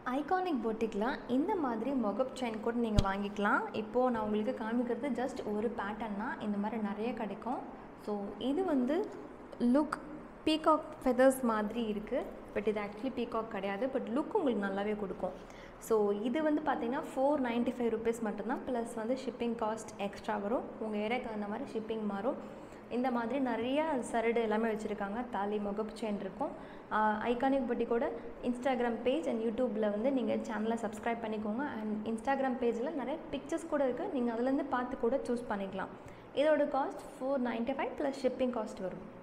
iconic பொட்டிக்கில் இந்த மாதிரி மொகப் chain கூட நீங்கள் வாங்கிக்கலாம் இப்போது நான் உங்களுக்கு காமிக்கிறது ஜஸ்ட் ஒரு பேட்டர்னா இந்த மாதிரி நிறைய கிடைக்கும் ஸோ இது வந்து லுக் பீகாக் ஃபெதர்ஸ் மாதிரி இருக்குது பட் இது ஆக்சுவலி பீகாக் கிடையாது பட் லுக் உங்களுக்கு நல்லாவே கொடுக்கும் ஸோ இது வந்து பார்த்தீங்கன்னா ஃபோர் நைன்ட்டி ஃபைவ் ருபீஸ் மட்டும்தான் ப்ளஸ் வந்து ஷிப்பிங் காஸ்ட் எக்ஸ்ட்ரா வரும் உங்கள் ஏரியாவுக்கு தகுந்த மாதிரி ஷிப்பிங் மாறும் இந்த மாதிரி நிறைய சரடு எல்லாமே வச்சுருக்காங்க தாலி முகப்பு செயின் இருக்கும் ஐகானிக் பட்டி கூட இன்ஸ்டாகிராம் பேஜ் அண்ட் யூடியூப்பில் வந்து நீங்கள் சேனலை சப்ஸ்கிரைப் பண்ணிக்கோங்க அண்ட் இன்ஸ்டாகிராம் பேஜில் நிறைய பிக்சர்ஸ் கூட இருக்குது நீங்கள் அதுலேருந்து பார்த்து கூட சூஸ் பண்ணிக்கலாம் இதோட cost four ninety five plus shipping cost வரும்